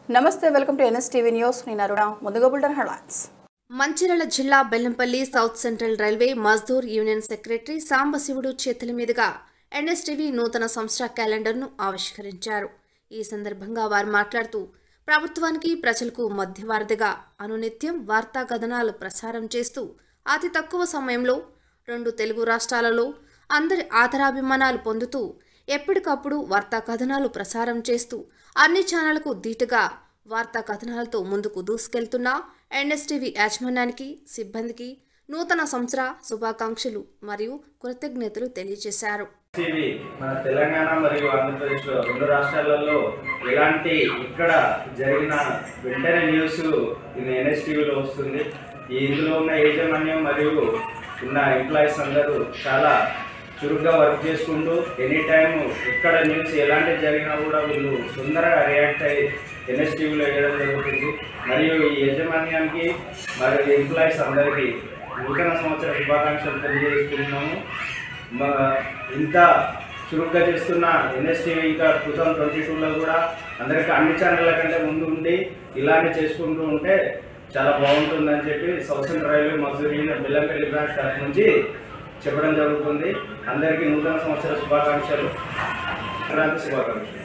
నమస్తే welcome to NS TV news నేను అరుణ ముందుగా బుల్టన్ హెడ్లైన్స్ మంచిర్యాల జిల్లా Bellampalli south central railway Mazdoor union secretary Sambasivudu చేతుల మీదుగా ఎన్ఎస్టీవీ నూతన సంవత్సర క్యాలెండర్ను ఆవిష్కరించారు ఈ సందర్భంగా వారు మాట్లాడుతూ ప్రభుత్వానికి ప్రజలకు మధ్యవారధిగా అనునిత్యం వార్తా కథనాలు ప్రసారం చేస్తూ అతి తక్కువ సమయంలో రెండు తెలుగు రాష్ట్రాలలో అందరి ఆదరాభిమానాలు పొందుతూ ఎప్పటికప్పుడు వార్తా కథనాలు ప్రసారం చేస్తూ అన్ని ఛానళ్లకు ధీటుగా వార్తా కథనాలతో ముందుకు దూసుకెళ్తున్న ఎన్ఎస్టీవీ యాజమాన్యానికి సిబ్బందికి నూతన సంవత్సర శుభాకాంక్షలు మరియు కృతజ్ఞతలు తెలియజేశారు టీవీ మన తెలంగాణ మరియు ఆంధ్రప్రదేశ్లో రెండు రాష్ట్రాలలో ఎలాంటి ఇక్కడ జరిగిన వెంటనే న్యూస్ ఇది ఎన్ఎస్టీవీలో వస్తుంది ఈ ఇందులో ఉన్న యాజమాన్యం మరియు ఉన్న ఎంప్లాయీస్ అందరూ చాలా చురుగ్గా వర్క్ చేసుకుంటూ ఎనీ టైం ఎక్కడ న్యూస్ ఎలాంటి జరిగినా కూడా వీళ్ళు తొందరగా రియాక్ట్ అయ్యి ఎన్ఎస్టీవీలో వేయడం జరుగుతుంది మరియు ఈ యాజమాన్యానికి మరియు ఎంప్లాయీస్ అందరికీ నూతన సంవత్సర శుభాకాంక్షలు తెలియజేసుకుంటున్నాము మా ఇంత చురుగ్గా చేస్తున్న ఎన్ఎస్టీవీ ఇంకా టూ థౌజండ్ ట్వంటీ టూలో కూడా అందరికీ అన్ని ఛానళ్ళ కంటే ముందు ఉండి ఇలానే చేసుకుంటూ ఉంటే చాలా బాగుంటుందని చెప్పి సౌత్ సెంట్రల్ రైల్వే మజూరి బెల్లంపల్లి బ్రాంచ్ తరఫు నుంచి చెప్పడం జరుగుతుంది అందరికీ నూతన సంవత్సర శుభాకాంక్షలు సంక్రాంతి శుభాకాంక్షలు